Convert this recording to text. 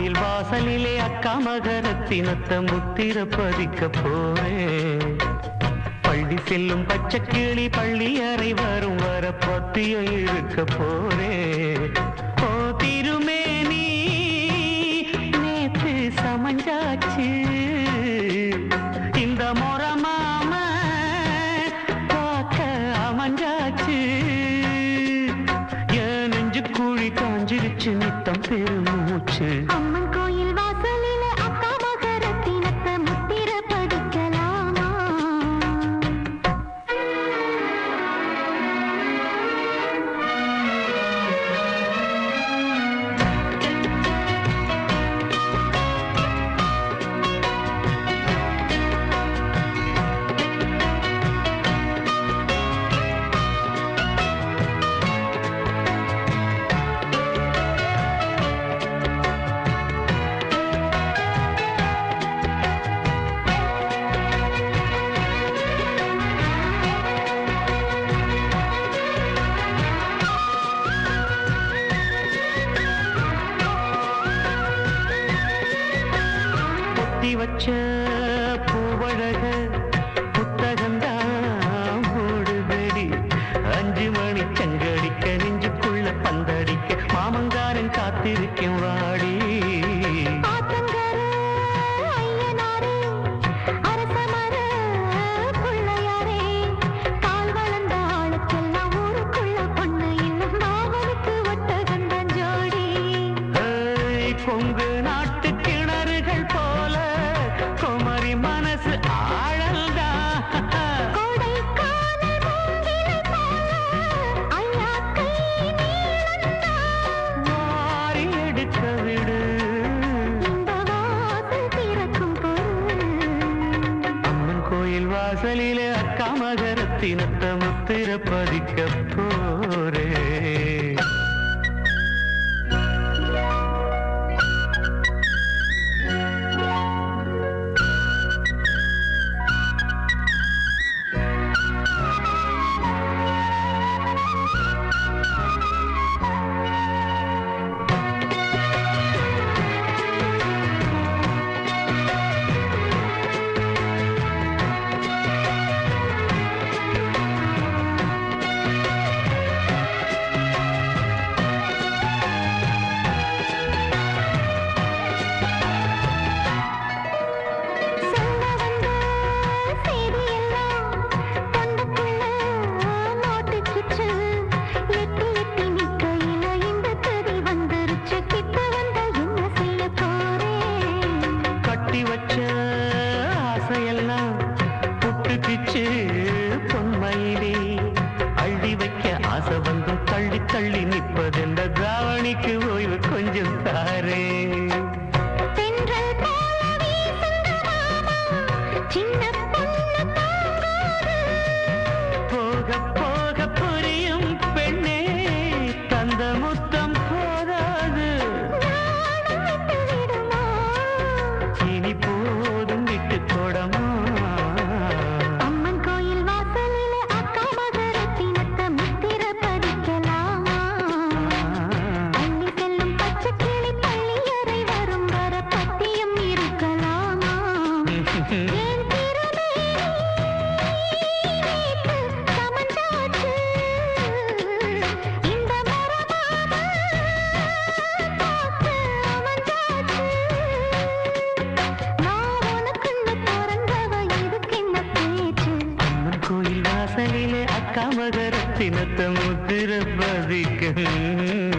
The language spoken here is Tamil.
கோயில் வாசலிலே அக்கா மகரத்தினத்த முத்திர பதிக்க போறேன் பள்ளி செல்லும் பச்சை கிளி பள்ளி அறை வரும் வர பத்தியம் இழுக்க போறேன் ஓ திருமேனி நேத்து சமஞ்சாச்சு இந்த முறை மாம பார்க்க அமைஞ்சாச்சு என் நெஞ்சு குழி காஞ்சிருச்சு நித்தம் பெருமூச்சு அம்மன் கோயில் வாசலில அக்கா மகரத்தினத்த முத்திர பதிக்கலாமா பொத்தி வச்ச பூவழக புத்தகந்தான் மூடுதடி அஞ்சு மணி சங்கடிக்க நெஞ்சுக்குள்ள பந்தடிக்க மாமங்காரன் காத்திருக்கேன் வாடி ஆத்தங்கர ஐயனாரே அரசமர பிள்ளையாரே கால் வளர்ந்த ஆளுக்கெல்லாம் ஊருக்குள்ள பொண்ணு இன்னும் மாவனுக்கு ஒட்டகந்தான் ஜோடி ஏய், கொங்கு நாட்டு கிணறுகள் போல குமரி மனசு ஆழல்தா கோடைக்கானல் மூங்கிலை போல ஐயா கை நீளந்தான் மாறி எடுக்க விடு இந்த வாசல் திறக்கும் பொருள் அம்மன் கோயில் வாசலிலே அக்கா மகரத்தினத்த முத்திர பதிக்க போரே சொல்ல வந்த செய்தியெல்லாம் தொண்டைக்குள்ள மாட்டிக்கிச்சு. எட்டி எட்டி நிக்கையில இந்த கதி வந்துருச்சு. கிட்ட வந்தா என்ன செய்யப் போறேன்? கட்டி வச்ச ஆசையெல்லாம் புட்டுக்கிச்சு பொன்மையிலே அள்ளி வைக்க ஆசை வந்து தள்ளி தள்ளி நிற்பதென்ற தாவணிக்கு ஓய்வு கொஞ்சம் தாரே தென்றல் போல வீசுங்க மாமா, சின்ன பொண்ணு தாங்காது. போக போக புரியும் பெண்ணே தந்த முத்தம் போதாது நாணம் விட்டு விடுமா? இனி போதும் விட்டு கொடமா அம்மன் கோயில் வாசலில அக்கா மகரத்தினத்த முத்திர பதிக்கலாமா அள்ளி செல்லும் பச்சை கிளி பள்ளியறை வரும் வர பத்தியம் இருக்கலாமா ஏன் திறமை நேற்று சமஞ்சாச்சு இந்த மரமாம பார்த்து அமைஞ்சாச்சு நான் உனக்குன்னு பிறந்தவ இதுக்கென்ன பேச்சு அம்மன் கோயில் வாசலிலே அக்கா மகரத்தினத்த முத்திர பதிக்க